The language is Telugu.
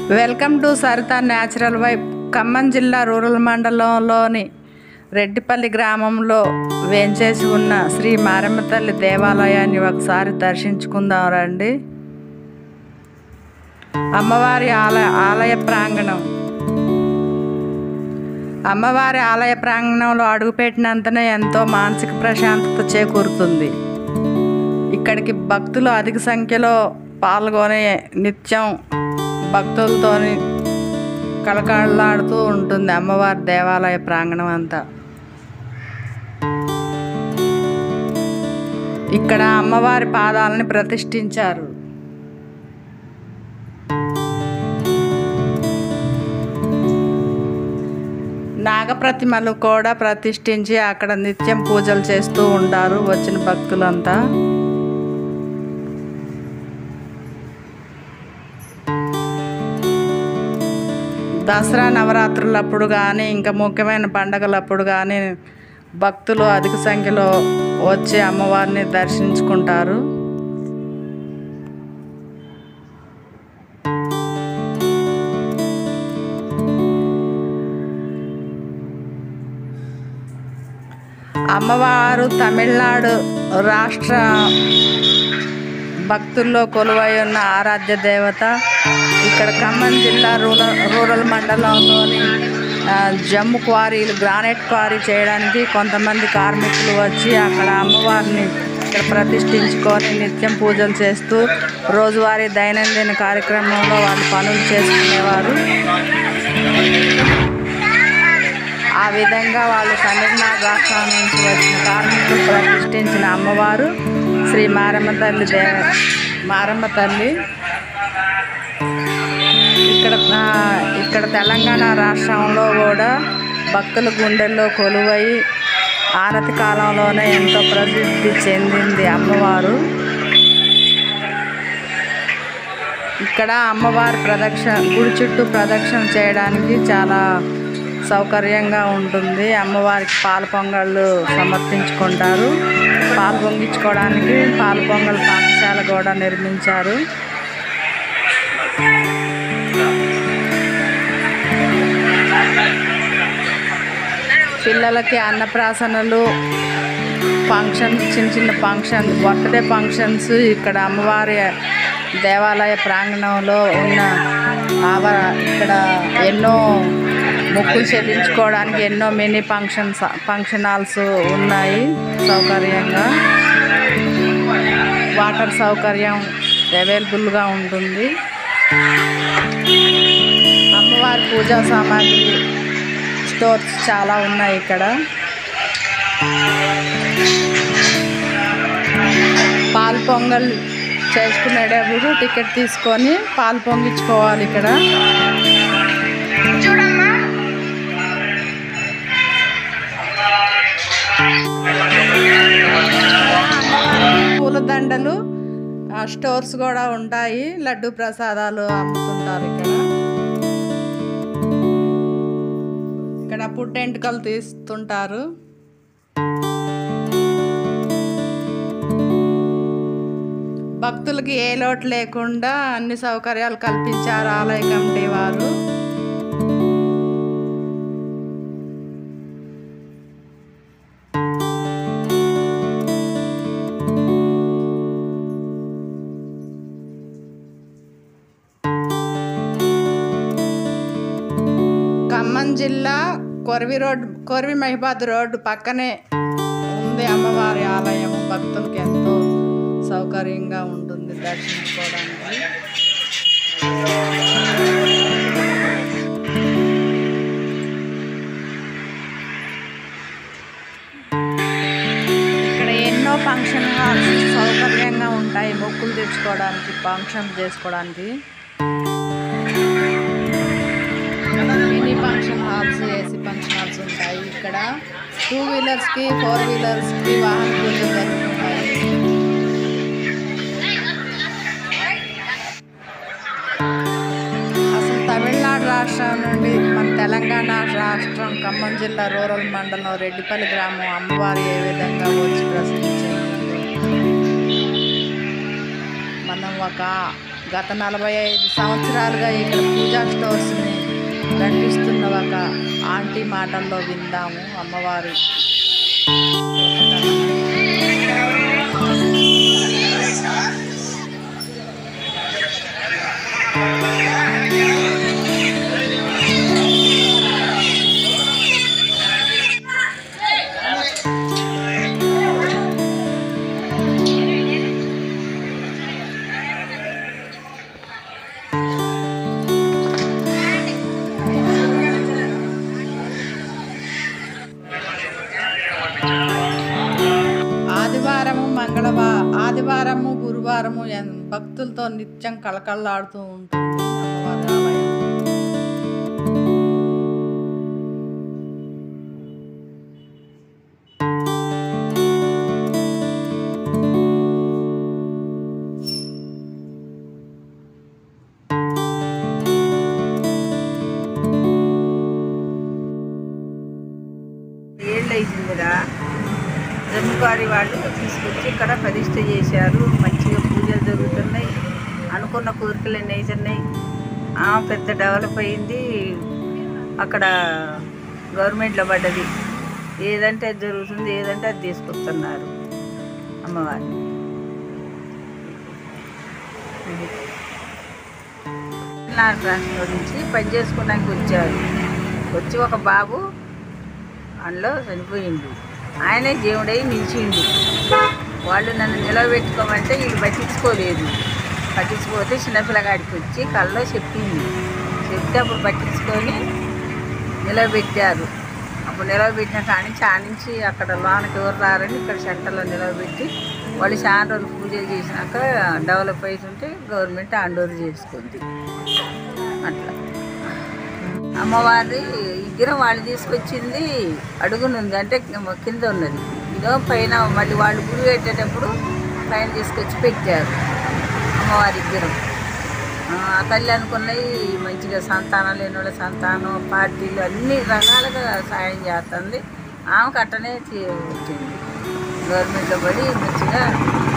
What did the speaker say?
Welcome to Saritha natural vibe Khammam జిల్లా రూరల్ మండలంలోని రెడ్డిపల్లి గ్రామంలో వేంచేసి ఉన్న శ్రీ మారమ్మ తల్లి దేవాలయాన్ని ఒకసారి దర్శించుకుందాం రండి అమ్మవారి ఆలయ ఆలయ ప్రాంగణం అమ్మవారి ఆలయ ప్రాంగణంలో అడుగుపెట్టినంతనే ఎంతో మానసిక ప్రశాంతత చేకూరుతుంది ఇక్కడికి భక్తులు అధిక సంఖ్యలో పాల్గొని నిత్యం భక్తులతోని కలకళలాడుతూ ఉంటుంది అమ్మవారి దేవాలయ ప్రాంగణం అంతా ఇక్కడ అమ్మవారి పాదాలని ప్రతిష్ఠించారు నాగప్రతిమలు కూడా ప్రతిష్ఠించి అక్కడ నిత్యం పూజలు చేస్తూ ఉంటారు వచ్చిన భక్తులంతా దసరా నవరాత్రులప్పుడు కానీ ఇంకా ముఖ్యమైన పండగలప్పుడు కానీ భక్తులు అధిక సంఖ్యలో వచ్చి అమ్మవారిని దర్శించుకుంటారు అమ్మవారు తమిళనాడు రాష్ట్ర భక్తుల్లో కొలువై ఉన్న ఆరాధ్య దేవత ఇక్కడ ఖమ్మం జిల్లా రూరల్ రూరల్ మండలంలోని ఆ, జమ్ము క్వారీలు గ్రానైట్ క్వారీ చేయడానికి కొంతమంది కార్మికులు వచ్చి అక్కడ అమ్మవారిని ఇక్కడ ప్రతిష్ఠించుకొని నిత్యం పూజలు చేస్తూ రోజువారీ దైనందిన కార్యక్రమంలో వాళ్ళు పనులు చేసుకునేవారు ఆ విధంగా వాళ్ళు తమిళనాడు రాష్ట్రం నుంచి వచ్చిన కార్మికులు ప్రతిష్ఠించిన అమ్మవారు శ్రీ మారమ్మ తల్లి దే మారమ్మ తల్లి ఇక్కడ ఆ, ఇక్కడ తెలంగాణ రాష్ట్రంలో కూడా భక్తుల గుండెల్లో కొలువై ఆనతి కాలంలోనే ఎంతో ప్రసిద్ధి చెందింది అమ్మవారు ఇక్కడ అమ్మవారి ప్రదక్షిణ గుడి చుట్టూ ప్రదక్షిణ చేయడానికి చాలా సౌకర్యంగా ఉంటుంది అమ్మవారికి పాల పొంగళ్ళు సమర్పించుకుంటారు పాలు పొంగించుకోవడానికి పాల పొంగల్ పాఠశాల కూడా నిర్మించారు పిల్లలకి అన్నప్రాసనలు ఫంక్షన్ చిన్న చిన్న ఫంక్షన్ బర్త్డే ఫంక్షన్స్ ఇక్కడ అమ్మవారి దేవాలయ ప్రాంగణంలో ఉన్న ఆవర ఇక్కడ ఎన్నో మొక్కులు చెల్లించుకోవడానికి ఎన్నో మినీ ఫంక్షన్స్ ఫంక్షన్ హాల్స్ ఉన్నాయి సౌకర్యంగా వాటర్ సౌకర్యం అవైలబుల్గా ఉంటుంది అమ్మవారి పూజా సామాగ్రి స్టోర్స్ చాలా ఉన్నాయి ఇక్కడ పాలు పొంగల్ చేసుకునేటప్పుడు టికెట్ తీసుకొని పాలు పొంగించుకోవాలి ఇక్కడ పూలదండలు ఆ, స్టోర్స్ కూడా ఉంటాయి లడ్డు ప్రసాదాలు అమ్ముతుంటారు ఇక్కడ ఇక్కడ పుట్టెంటుకలు తీస్తుంటారు భక్తులకి ఏ లోటు లేకుండా అన్ని సౌకర్యాలు కల్పించారు ఆలయ కమిటీ వారు ఖమ్మం జిల్లా కొరవి రోడ్ కొరవి మహిబాద్ రోడ్డు పక్కనే ఉంది అమ్మవారి ఆలయం భక్తులకు ఎంతో సౌకర్యంగా ఉంటుంది దర్శించుకోవడానికి ఇక్కడ ఎన్నో ఫంక్షన్ హాల్స్ సౌకర్యంగా ఉంటాయి మొక్కులు తెచ్చుకోవడానికి ఫంక్షన్ చేసుకోవడానికి mini function halls AC function halls ఉంటాయి ఇక్కడ టూ వీలర్స్కి ఫోర్ వీలర్స్కి వాహన పూజలు జరుగుతుంటాయి అసలు తమిళనాడు రాష్ట్రం నుండి మన తెలంగాణ రాష్ట్రం ఖమ్మం జిల్లా రూరల్ మండలం రెడ్డిపల్లి గ్రామం అమ్మవారి ఏ విధంగా వచ్చి ప్రసిద్ధి చెందింది మనం ఒక గత నలభై ఐదు సంవత్సరాలుగా ఇక్కడ పూజా స్టోర్స్ని నడిపిస్తున్న ఒక ఆంటీ మాటల్లో విందాము అమ్మవారు ఆదివారము మంగళవా ఆదివారము గురువారము ఎన్- భక్తులతో నిత్యం కళకళలాడుతూ ఉంటుంది అమ్మవారి ఆలయం ఏళ్ళు అయిందిరా జమ్మివారి వాళ్ళు తీసుకొచ్చి ఇక్కడ ప్రతిష్ట చేశారు మంచిగా పూజలు జరుగుతున్నాయి అనుకున్న కోరికలు అన్నీ అవుతున్నాయి ఆ, పెద్ద డెవలప్ అయింది అక్కడ గవర్నమెంట్లో పడ్డది ఏదంటే అది జరుగుతుంది ఏదంటే అది తీసుకొస్తున్నారు అమ్మవారిని ఇది. తమిళనాడు రాష్ట్రం నుంచి పని చేసుకోవడానికి వచ్చారు వచ్చి ఒక బాబు అందులో చనిపోయిండు ఆయనే దేవుడై నిలిచిండు వాళ్ళు నన్ను నిలబెట్టుకోమంటే వీళ్ళు పట్టించుకోలేదు పట్టించుకోతే చిన్నపిల్లగాడికి వచ్చి కళ్ళలో చెప్పింది చెప్తే అప్పుడు పట్టించుకొని నిలబెట్టారు అప్పుడు నిలబెట్టిన కాడి నుంచి ఆ నుంచి అక్కడ లోనకి ఎవరు రారని ఇక్కడ సెంటర్లో నిలబెట్టి వాళ్ళు చాలా రోజులు పూజలు చేసినాక డెవలప్ అవుతుంటే గవర్నమెంట్ హ్యాండ్ చేసుకుంది అట్లా అమ్మవారి విగ్రహం వాళ్ళు తీసుకొచ్చింది అడుగునుంది అంటే కింద ఉన్నది ఇదో పైన మళ్ళీ వాళ్ళు గుడి పెట్టేటప్పుడు పైన తీసుకొచ్చి పెట్టారు అమ్మవారి విగ్రహం ఆ ఆ తల్లి అనుకున్నవి మంచిగా సంతానం లేని వాళ్ళ సంతానం పార్టీలు అన్ని రకాలుగా సాయం చేస్తుంది ఆమె కట్టనే వచ్చింది గవర్నమెంట్లో పడి మంచిగా